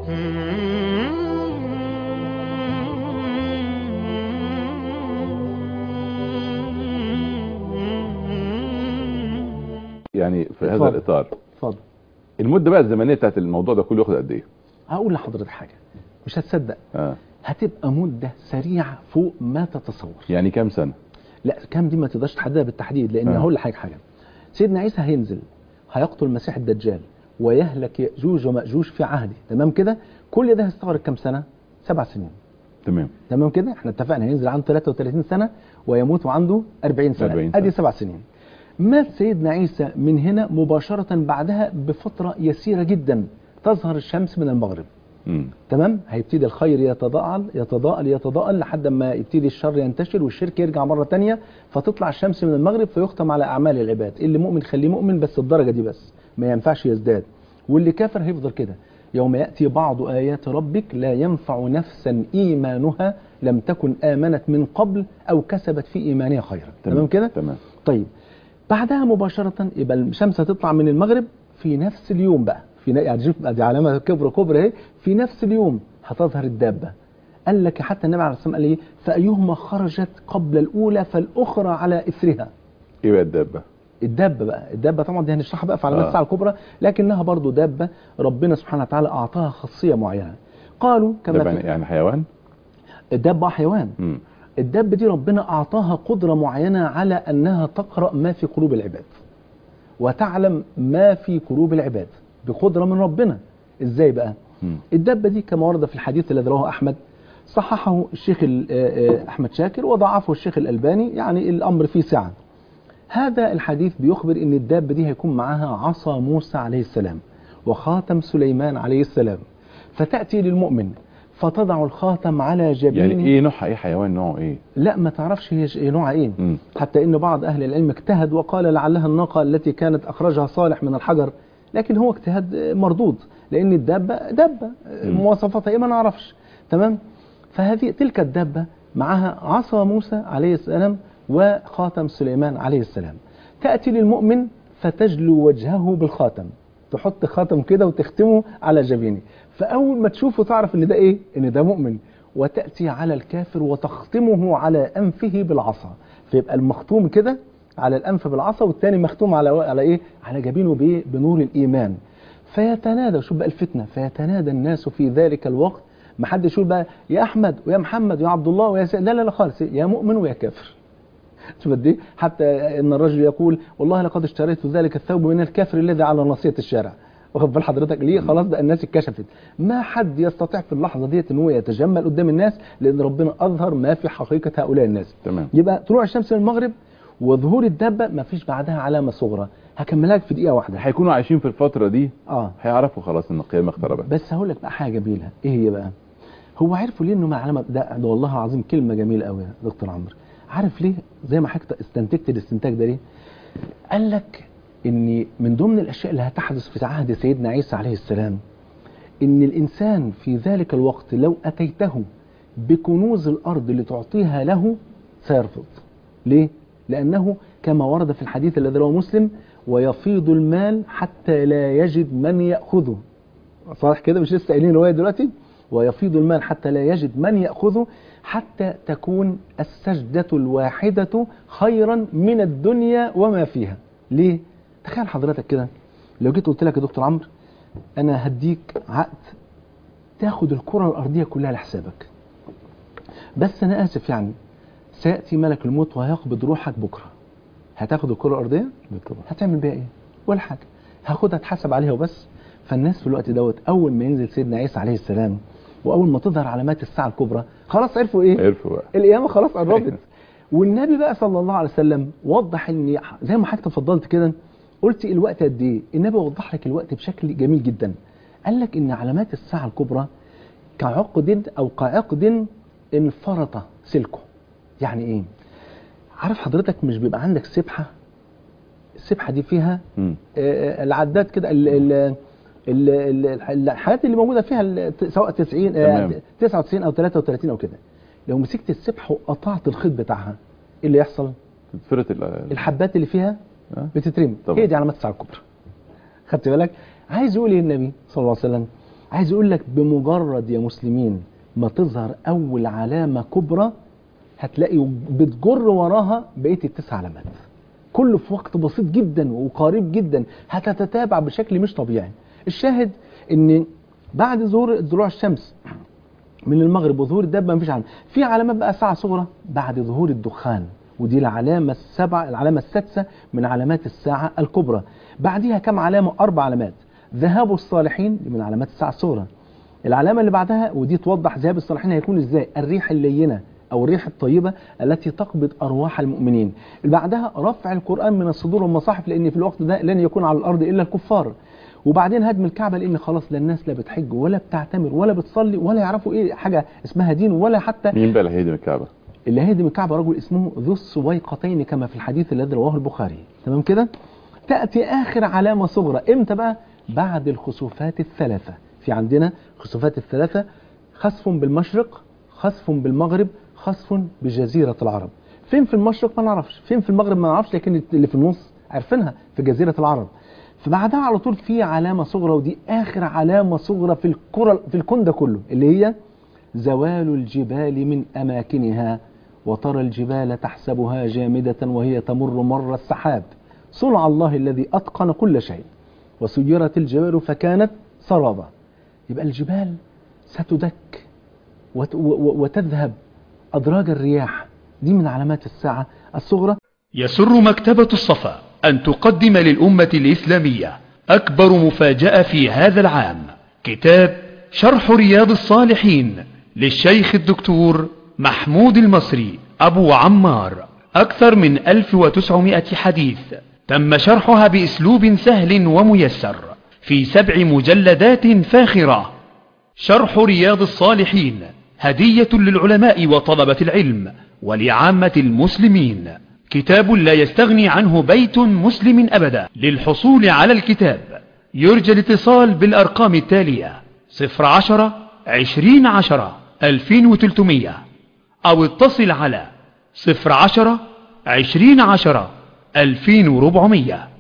يعني في هذا اتفضل. الاطار اتفضل المده بقى الزمنيه بتاعت الموضوع ده كله ياخد قد ايه هقول لحضرتك حاجه مش هتصدق اه هتبقى مده سريعه فوق ما تتصور يعني كام سنه لا كام دي ما تقدرش تحددها بالتحديد لان آه. هقول لك حاجه حاجه سيدنا عيسى هينزل هيقتل المسيح الدجال ويهلك ياجوج وماجوج في عهده تمام كده كل ده هيستغرق كام سنه سبع سنين تمام تمام كده احنا اتفقنا هينزل عنده 33 سنه ويموت وعنده 40 سنه 40 سنة. ادي سبع سنين مات سيدنا عيسى من هنا مباشره بعدها بفتره يسيره جدا تظهر الشمس من المغرب امم تمام هيبتدي الخير يتضاءل يتضاءل يتضاءل لحد ما يبتدي الشر ينتشر والشرك يرجع مرة تانية فتطلع الشمس من المغرب فيختم على أعمال العباد اللي مؤمن خليه مؤمن بس الدرجة دي بس ما ينفعش يزداد واللي كافر هيفضل كده يوم يأتي بعض آيات ربك لا ينفع نفسا إيمانها لم تكن آمنت من قبل أو كسبت في إيمانها خيرا تمام كده تمام طيب بعدها مباشرة يبقى الشمس هتطلع من المغرب في نفس اليوم بقى في ن- يعني شوف دي علامة كبرى كبرى اهي في نفس اليوم هتظهر الدابة قال لك حتى النبي عليه الصلاة والسلام قال ايه فأيهما خرجت قبل الأولى فالأخرى على إثرها ايه بقى الدابه الدابة بقى الدابة طبعا دي هنشرحها بقى في علامات آه. الساعة الكبرى لكنها برضو دابة ربنا سبحانه وتعالى أعطاها خاصية معينة قالوا كما دابه في يعني- يعني حيوان الدابة حيوان امم الدابة دي ربنا أعطاها قدرة معينة على أنها تقرأ ما في قلوب العباد وتعلم ما في قلوب العباد بقدرة من ربنا إزاي بقى مم. الدابة دي كما ورد في الحديث الذي رواه أحمد صححه الشيخ ال- آه، آه، أحمد شاكر وضعفه الشيخ الألباني يعني الأمر فيه سعة هذا الحديث بيخبر أن الدابة دي هيكون معاها عصا موسى عليه السلام وخاتم سليمان عليه السلام فتأتي للمؤمن فتضع الخاتم على جبينه يعني ايه نوعها ايه حيوان نوعه ايه لا ما تعرفش هي ش- نوعها ايه مم. حتى ان بعض اهل العلم اجتهد وقال لعلها الناقه التي كانت اخرجها صالح من الحجر لكن هو اجتهاد مردود لان الدابه دابه مم. مواصفاتها ايه ما نعرفش تمام فهذه تلك الدابه معها عصا موسى عليه السلام وخاتم سليمان عليه السلام تاتي للمؤمن فتجلو وجهه بالخاتم تحط خاتم كده وتختمه على جبينه فاول ما تشوفه تعرف ان ده ايه ان ده مؤمن وتاتي على الكافر وتختمه على انفه بالعصا فيبقى المختوم كده على الانف بالعصا والتاني مختوم على على ايه على جبينه بايه بنور الايمان فيتنادى شوف بقى الفتنه فيتنادى الناس في ذلك الوقت ما حدش يقول بقى يا احمد ويا محمد ويا عبد الله ويا سيد لا لا لا خالص يا مؤمن ويا كافر شوف قد ايه حتى ان الرجل يقول والله لقد اشتريت ذلك الثوب من الكافر الذي على ناصيه الشارع واخد بال حضرتك ليه خلاص بقى الناس اتكشفت ما حد يستطيع في اللحظه ديت ان هو يتجمل قدام الناس لان ربنا اظهر ما في حقيقه هؤلاء الناس تمام يبقى طلوع الشمس من المغرب وظهور الدابه ما فيش بعدها علامه صغرى هكملها لك في دقيقه واحده هيكونوا عايشين في الفتره دي اه هيعرفوا خلاص ان القيامه اقتربت بس هقول لك بقى حاجه جميله ايه هي بقى هو عرفوا ليه انه مع علامه ده, ده والله العظيم كلمه جميله قوي يا دكتور عمرو عارف ليه زي ما حضرتك استنتجت الاستنتاج ده ليه قال لك ان من ضمن الاشياء اللي هتحدث في عهد سيدنا عيسى عليه السلام ان الانسان في ذلك الوقت لو اتيته بكنوز الارض لتعطيها له سيرفض ليه لانه كما ورد في الحديث الذي رواه مسلم ويفيض المال حتى لا يجد من ياخذه صح كده مش لسه قايلين روايه دلوقتي ويفيض المال حتى لا يجد من ياخذه حتى تكون السجده الواحده خيرا من الدنيا وما فيها ليه تخيل حضرتك كده لو جيت قلت لك يا دكتور عمرو انا هديك عقد تاخد الكره الارضيه كلها لحسابك بس انا اسف يعني سياتي ملك الموت وهيقبض روحك بكره هتاخد الكره الارضيه بالطبع هتعمل بيها ايه ولا حاجه هاخدها اتحاسب عليها وبس فالناس في الوقت دوت اول ما ينزل سيدنا عيسى عليه السلام واول ما تظهر علامات الساعه الكبرى خلاص عرفوا ايه عرفوا بقى القيامه خلاص قربت والنبي بقى صلى الله عليه وسلم وضح ان زي ما حضرتك تفضلت كده قلت الوقت قد ايه النبي وضح لك الوقت بشكل جميل جدا قال لك ان علامات الساعه الكبرى كعقد او كعقد انفرط سلكه يعني ايه عارف حضرتك مش بيبقى عندك سبحه السبحه دي فيها مم. آه، العداد كده ال- ال- ال- ال- الحاجات اللي موجوده فيها ال- سواء 90 آه، تمام. 99 او 33 او كده لو مسكت السبحه وقطعت الخيط بتاعها ايه اللي يحصل تتفرط ال- الحبات اللي فيها آه. بتترمي طبعا. هي دي علامات الساعه الكبرى خدت بالك عايز يقول ايه النبي صلى الله عليه وسلم عايز يقول لك بمجرد يا مسلمين ما تظهر اول علامه كبرى هتلاقي بتجر وراها بقيه التسع علامات كله في وقت بسيط جدا وقريب جدا هتتتابع بشكل مش طبيعي الشاهد ان بعد ظهور ضلوع الشمس من المغرب وظهور الدابه مفيش علامه في علامات بقى ساعه صغرى بعد ظهور الدخان ودي العلامه السبعه العلامه السادسه من علامات الساعه الكبرى بعديها كم علامه اربع علامات ذهاب الصالحين دي من علامات الساعه الصغرى العلامه اللي بعدها ودي توضح ذهاب الصالحين هيكون ازاي الريح اللينه او الريح الطيبه التي تقبض ارواح المؤمنين اللي بعدها رفع القران من الصدور والمصاحف لان في الوقت ده لن يكون على الارض الا الكفار وبعدين هدم الكعبه لان خلاص لا الناس لا بتحج ولا بتعتمر ولا بتصلي ولا يعرفوا ايه حاجه اسمها دين ولا حتى مين بقى اللي هيهدم الكعبه اللي هيهدم الكعبه رجل اسمه ذو السويقتين كما في الحديث الذي رواه البخاري تمام كده تاتي اخر علامه صغرى امتى بقى بعد الخسوفات الثلاثه في عندنا خسوفات الثلاثه خسف بالمشرق خسف بالمغرب خسف بجزيره العرب فين في المشرق ما نعرفش فين في المغرب ما نعرفش لكن اللي في النص عارفينها في جزيره العرب فبعدها على طول في علامه صغرى ودي اخر علامه صغرى في الكره في الكون ده كله اللي هي زوال الجبال من اماكنها وترى الجبال تحسبها جامده وهي تمر مر السحاب صنع الله الذي اتقن كل شيء وسيرت الجبال فكانت سرابا يبقى الجبال ستدك وت- و- و- وتذهب أدراج الرياح دي من علامات الساعة الصغرى يسر مكتبة الصفا أن تقدم للأمة الإسلامية أكبر مفاجأة في هذا العام كتاب شرح رياض الصالحين للشيخ الدكتور محمود المصري أبو عمار أكثر من 1900 حديث تم شرحها بأسلوب سهل وميسر في سبع مجلدات فاخرة شرح رياض الصالحين هدية للعلماء وطلبة العلم ولعامة المسلمين كتاب لا يستغني عنه بيت مسلم أبدا للحصول على الكتاب يرجى الاتصال بالأرقام التالية صفر عشرة عشرين عشرة ألفين وتلتمية أو اتصل على صفر عشرة عشرين عشرة ألفين وربعمية